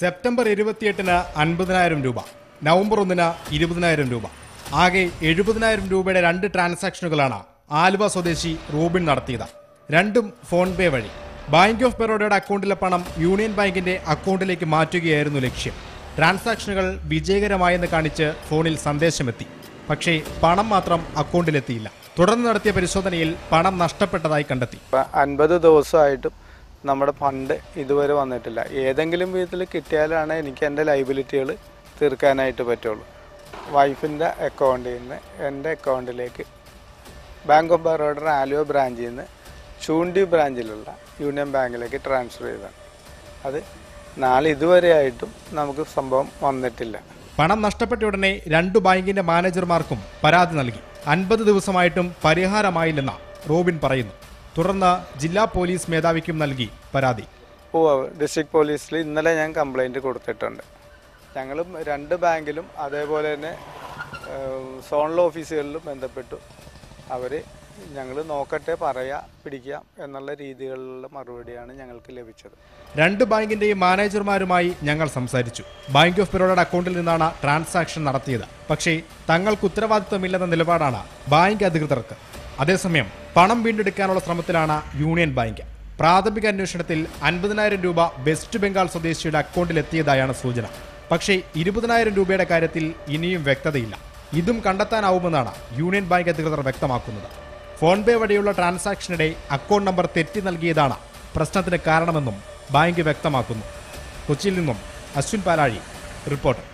September ഇരുപത്തിയെട്ടിന് അൻപതിനായിരം രൂപ നവംബർ ഒന്നിന് ഇരുപതിനായിരം രൂപ ആകെ എഴുപതിനായിരം രൂപയുടെ രണ്ട് ട്രാൻസാക്ഷനുകളാണ് ആലുവ സ്വദേശി റോബിൻ നടത്തിയത് രണ്ടും ഫോൺ പേ വഴി ബാങ്ക് ഓഫ് ബറോഡയുടെ അക്കൗണ്ടിലെ പണം യൂണിയൻ ബാങ്കിന്റെ അക്കൗണ്ടിലേക്ക് മാറ്റുകയായിരുന്നു ലക്ഷ്യം ട്രാൻസാക്ഷനുകൾ വിജയകരമായെന്ന് കാണിച്ച് ഫോണിൽ സന്ദേശമെത്തി പക്ഷേ പണം മാത്രം അക്കൗണ്ടിലെത്തിയില്ല തുടർന്ന് നടത്തിയ പരിശോധനയിൽ പണം നഷ്ടപ്പെട്ടതായി കണ്ടെത്തി ഇപ്പം അൻപത് ദിവസമായിട്ടും നമ്മുടെ ഫണ്ട് ഇതുവരെ വന്നിട്ടില്ല ഏതെങ്കിലും വിധത്തിൽ കിട്ടിയാലാണ് എനിക്ക് എൻ്റെ ലൈബിലിറ്റികൾ തീർക്കാനായിട്ട് പറ്റുള്ളൂ വൈഫിൻ്റെ അക്കൗണ്ടിൽ നിന്ന് എൻ്റെ അക്കൗണ്ടിലേക്ക് ബാങ്ക് ഓഫ് ബറോഡയുടെ ആലുവ ബ്രാഞ്ചിൽ നിന്ന് ചൂണ്ടി ബ്രാഞ്ചിലുള്ള യൂണിയൻ ബാങ്കിലേക്ക് ട്രാൻസ്ഫർ ചെയ്തതാണ് അത് നാളെ ഇതുവരെയായിട്ടും നമുക്ക് സംഭവം വന്നിട്ടില്ല പണം നഷ്ടപ്പെട്ട ഉടനെ രണ്ടു ബാങ്കിന്റെ മാനേജർമാർക്കും പരാതി നൽകി അൻപത് ദിവസമായിട്ടും പരിഹാരമായില്ലെന്ന് റോബിൻ പറയുന്നു തുടർന്ന് ജില്ലാ പോലീസ് മേധാവിക്കും നൽകി പരാതി ഓ ഡിസ്ട്രിക്ട് പോലീസിൽ ഇന്നലെ ഞാൻ കംപ്ലൈൻറ്റ് കൊടുത്തിട്ടുണ്ട് ഞങ്ങളും രണ്ട് ബാങ്കിലും അതേപോലെ തന്നെ ഏഹ്, സോണൽ ഓഫീസുകളിലും ബന്ധപ്പെട്ടു അവർ ഞങ്ങൾ നോക്കട്ടെ പറയാ പിടിക്കാം എന്നുള്ള രീതികളിലുള്ള മറുപടിയാണ് ഞങ്ങൾക്ക് ലഭിച്ചത് രണ്ട് ബാങ്കിന്റെയും മാനേജർമാരുമായി ഞങ്ങൾ സംസാരിച്ചു ബാങ്ക് ഓഫ് ബറോഡയുടെ അക്കൗണ്ടിൽ നിന്നാണ് ട്രാൻസാക്ഷൻ നടത്തിയത് പക്ഷേ തങ്ങൾക്ക് ഉത്തരവാദിത്തമില്ലെന്ന നിലപാടാണ് ബാങ്ക് അധികൃതർക്ക് അതേസമയം പണം വീണ്ടെടുക്കാനുള്ള ശ്രമത്തിലാണ് യൂണിയൻ ബാങ്ക് പ്രാഥമിക അന്വേഷണത്തിൽ അൻപതിനായിരം രൂപ വെസ്റ്റ് ബംഗാൾ സ്വദേശിയുടെ അക്കൗണ്ടിൽ എത്തിയതായാണ് സൂചന പക്ഷേ ഇരുപതിനായിരം രൂപയുടെ കാര്യത്തിൽ ഇനിയും വ്യക്തതയില്ല ഇതും കണ്ടെത്താനാവുമെന്നാണ് യൂണിയൻ ബാങ്ക് അധികൃതർ വ്യക്തമാക്കുന്നത് ഫോൺ പേ വഴിയുള്ള ട്രാൻസാക്ഷനിടെ അക്കൗണ്ട് നമ്പർ തെറ്റി നൽകിയതാണ് പ്രശ്നത്തിന് കാരണമെന്നും ബാങ്ക് വ്യക്തമാക്കുന്നു കൊച്ചിയിൽ നിന്നും അശ്വിൻ പാലാഴി റിപ്പോർട്ടർ